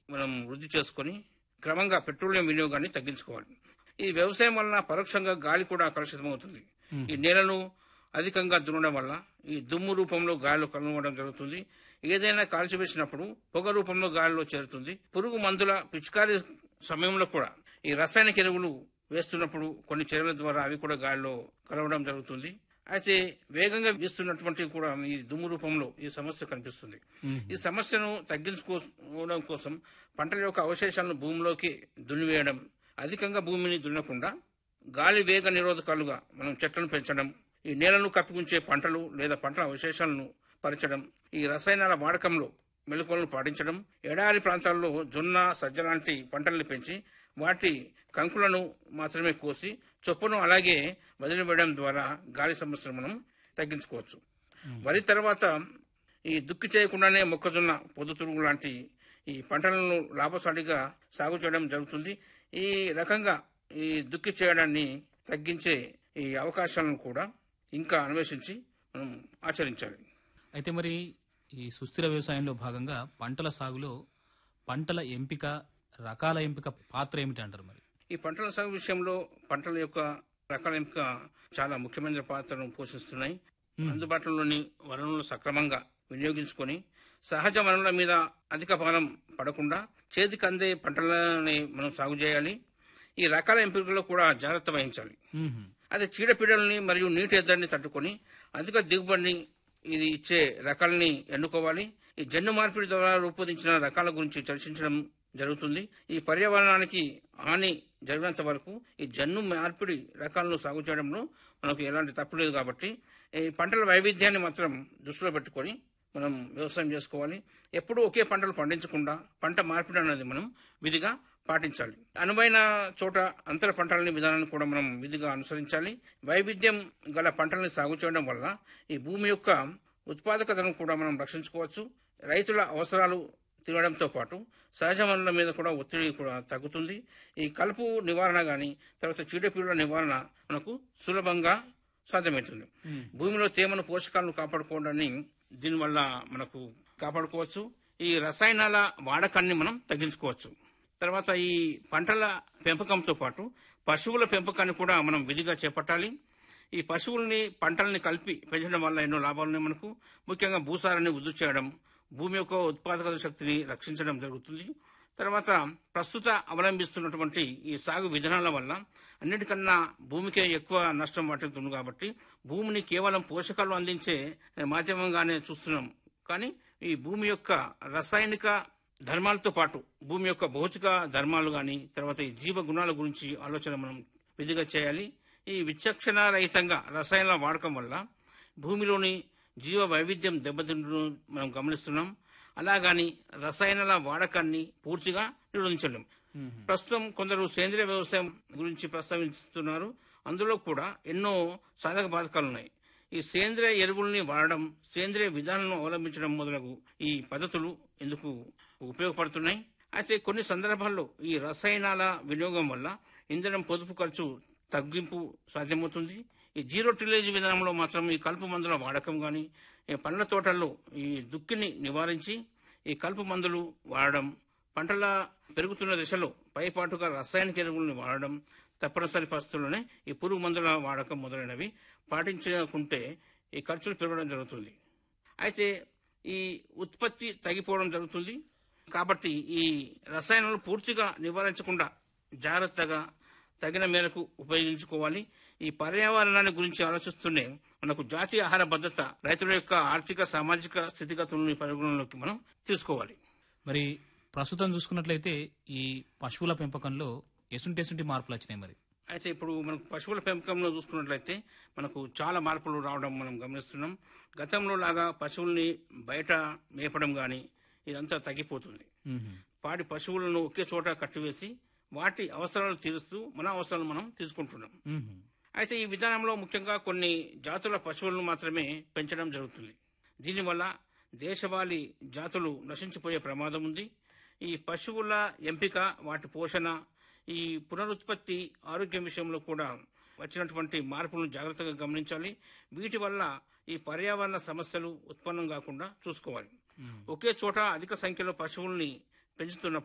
మనం వృద్ధి చేసుకొని క్రమంగా పెట్రోలియం వినియోగాన్ని తగ్గించుకోవాలి ఈ వ్యవసాయం వలన పరోక్షంగా గాలి కూడా కలుషితమవుతుంది ఈ నేలను అధికంగా దున్నడం వల్ల ఈ దుమ్ము రూపంలో గాలిలో కలవడం జరుగుతుంది ఏదైనా కాల్చివేసినప్పుడు పొగ రూపంలో గాలిలో చేరుతుంది పురుగు మందుల పిచికారీ సమయంలో కూడా ఈ రసాయనిక ఎరువులు వేస్తున్నప్పుడు కొన్ని చర్యల ద్వారా అవి కూడా గాలిలో కలవడం జరుగుతుంది అయితే వేగంగా వీస్తున్నటువంటి కూడా ఈ దుమ్ము రూపంలో ఈ సమస్య కనిపిస్తుంది ఈ సమస్యను తగ్గించుకోవడం కోసం పంటల యొక్క అవశేషాలను భూమిలోకి దున్నివేయడం అధికంగా భూమిని దున్నకుండా గాలి వేగ నిరోధకాలుగా మనం చెట్లను పెంచడం ఈ నేలను కప్పికుంచే పంటలు లేదా పంటల అవశేషాలను పరచడం ఈ రసాయనాల వాడకంలో మెలకువలను పాటించడం ఎడారి ప్రాంతాల్లో జొన్న సజ్జ లాంటి పంటల్ని పెంచి వాటి కంకులను మాత్రమే కోసి చొప్పును అలాగే వదిలివేయడం ద్వారా గాలి సమస్యను మనం తగ్గించుకోవచ్చు వరి తర్వాత ఈ దుక్కి చేయకుండానే మొక్కజొన్న పొద్దుతురుగు లాంటి ఈ పంటలను లాభసాటిగా సాగు చేయడం జరుగుతుంది ఈ రకంగా ఈ దుక్కి చేయడాన్ని తగ్గించే ఈ అవకాశాలను కూడా ఇంకా అన్వేషించి మనం ఆచరించాలి అయితే మరి ఈ సుస్థిర వ్యవసాయంలో భాగంగా పంటల సాగులో పంటల ఎంపిక రకాల ఎంపిక పాత్ర ఏమిటి అంటారు మరి ఈ పంటల సాగు విషయంలో పంటల యొక్క రకాల ఎంపిక చాలా ముఖ్యమైన పాత్రను పోషిస్తున్నాయి అందుబాటులోని వనరులను సక్రమంగా వినియోగించుకొని సహజ వనరుల మీద అధిక భారం పడకుండా చేతికి అందే పంటలని మనం సాగు చేయాలి ఈ రకాల ఎంపికలో కూడా జాగ్రత్త వహించాలి మ్మ్. అదే చీడపీడల్ని మరియు నీటి ఎద్దడిని తట్టుకొని అధిక దిగుబడిని ఇది ఇచ్చే రకాలని ఎన్నుకోవాలి ఈ జన్యు మార్పిడి ద్వారా రూపొందించిన రకాల గురించి చర్చించడం జరుగుతుంది ఈ పర్యావరణానికి హాని జరిగినంత వరకు ఈ జన్యు మార్పిడి రకాలను సాగు చేయడంలో మనకు ఎలాంటి తప్పు లేదు కాబట్టి ఈ పంటల వైవిధ్యాన్ని మాత్రం దృష్టిలో పెట్టుకొని మనం వ్యవసాయం చేసుకోవాలి ఎప్పుడూ ఒకే పంటలు పండించకుండా పంట మార్పిడి అనేది మనం విధిగా పాటించాలి అనువైన చోట అంతర పంటలని విధానాన్ని కూడా మనం విధిగా అనుసరించాలి వైవిధ్యం గల పంటల్ని సాగు చేయడం వల్ల ఈ భూమి యొక్క ఉత్పాదకతను కూడా మనం రక్షించుకోవచ్చు రైతుల అవసరాలు తిరగడంతో పాటు సహజ వనరుల మీద కూడా ఒత్తిడి కూడా తగ్గుతుంది ఈ కలుపు నివారణ గాని తర్వాత చీడపీడల నివారణ మనకు సులభంగా సాధ్యమవుతుంది భూమిలో తేమను పోషకాలను కాపాడుకోవడాన్ని దీనివల్ల మనకు కాపాడుకోవచ్చు ఈ రసాయనాల వాడకాన్ని మనం తగ్గించుకోవచ్చు తర్వాత ఈ పంటల పెంపకంతో పాటు పశువుల పెంపకాన్ని కూడా మనం విధిగా చేపట్టాలి ఈ పశువుల్ని పంటల్ని కలిపి పెంచడం వల్ల ఎన్నో లాభాలు ఉన్నాయి మనకు ముఖ్యంగా భూసారాన్ని వృద్ధి చేయడం భూమి యొక్క ఉత్పాదక శక్తిని రక్షించడం జరుగుతుంది తర్వాత ప్రస్తుత అవలంబిస్తున్నటువంటి ఈ సాగు విధానాల వల్ల అన్నిటికన్నా భూమికే ఎక్కువ నష్టం వాటిల్తుంది కాబట్టి భూమిని కేవలం పోషకాలు అందించే మాధ్యమంగానే చూస్తున్నాం కానీ ఈ భూమి యొక్క రసాయనిక ధర్మాలతో పాటు భూమి యొక్క భౌతిక ధర్మాలు గాని తర్వాత ఈ జీవ గుణాల గురించి ఆలోచన మనం విధిగా చేయాలి ఈ విచక్షణ రహితంగా రసాయనాల వాడకం వల్ల భూమిలోని జీవ వైవిధ్యం దెబ్బతింటూ మనం గమనిస్తున్నాం అలాగని రసాయనాల వాడకాన్ని పూర్తిగా నిరోధించలేం ప్రస్తుతం కొందరు సేంద్రియ వ్యవసాయం గురించి ప్రస్తావిస్తున్నారు అందులో కూడా ఎన్నో సాధక బాధకాలు ఉన్నాయి ఈ సేంద్రియ ఎరువుల్ని వాడడం సేంద్రియ విధానాలను అవలంబించడం మొదలగు ఈ పద్ధతులు ఎందుకు ఉపయోగపడుతున్నాయి అయితే కొన్ని సందర్భాల్లో ఈ రసాయనాల వినియోగం వల్ల ఇంధనం పొదుపు ఖర్చు తగ్గింపు సాధ్యమవుతుంది ఈ జీరో టిలేజ్ విధానంలో మాత్రం ఈ కలుపు మందుల వాడకం గాని ఈ పండ్ల తోటల్లో ఈ దుక్కిని నివారించి ఈ కలుపు మందులు వాడడం పంటల పెరుగుతున్న దశలో పైపాటుగా రసాయనిక ఎరువులను వాడడం తప్పనిసరి పరిస్థితుల్లోనే ఈ పురుగు మందుల వాడకం మొదలైనవి పాటించకుంటే ఈ ఖర్చులు పెరగడం జరుగుతుంది అయితే ఈ ఉత్పత్తి తగ్గిపోవడం జరుగుతుంది కాబట్టి ఈ రసాయనాలు పూర్తిగా నివారించకుండా జాగ్రత్తగా తగిన మేరకు ఉపయోగించుకోవాలి ఈ పర్యావరణాన్ని గురించి ఆలోచిస్తూనే మనకు జాతీయ ఆహార భద్రత రైతుల యొక్క ఆర్థిక సామాజిక స్థితిగతులను పరిగణనలోకి మనం తీసుకోవాలి మరి ప్రస్తుతం చూసుకున్నట్లయితే ఈ పశువుల పెంపకంలో ఎసుంటి ఎసుంటి మార్పులు వచ్చినాయి మరి అయితే ఇప్పుడు మనకు పశువుల పెంపకంలో చూసుకున్నట్లయితే మనకు చాలా మార్పులు రావడం మనం గమనిస్తున్నాం గతంలో లాగా పశువుల్ని బయట మేపడం గాని ఇదంతా తగ్గిపోతుంది మ్మ్. పాడి పశువులను ఒకే చోట కట్టివేసి వాటి అవసరాలు తీరుస్తూ మన అవసరాలు మనం తీసుకుంటున్నాం మ్మ్. అయితే ఈ విధానంలో ముఖ్యంగా కొన్ని జాతుల పశువులను మాత్రమే పెంచడం జరుగుతుంది దీనివల్ల దేశవాళీ జాతులు నశించిపోయే ప్రమాదం ఉంది ఈ పశువుల ఎంపిక వాటి పోషణ ఈ పునరుత్పత్తి ఆరోగ్యం విషయంలో కూడా వచ్చినటువంటి మార్పులను జాగ్రత్తగా గమనించాలి వీటి వల్ల ఈ పర్యావరణ సమస్యలు ఉత్పన్నం కాకుండా చూసుకోవాలి ఒకే చోట అధిక సంఖ్యలో పశువుల్ని పెంచుతున్నప్పుడు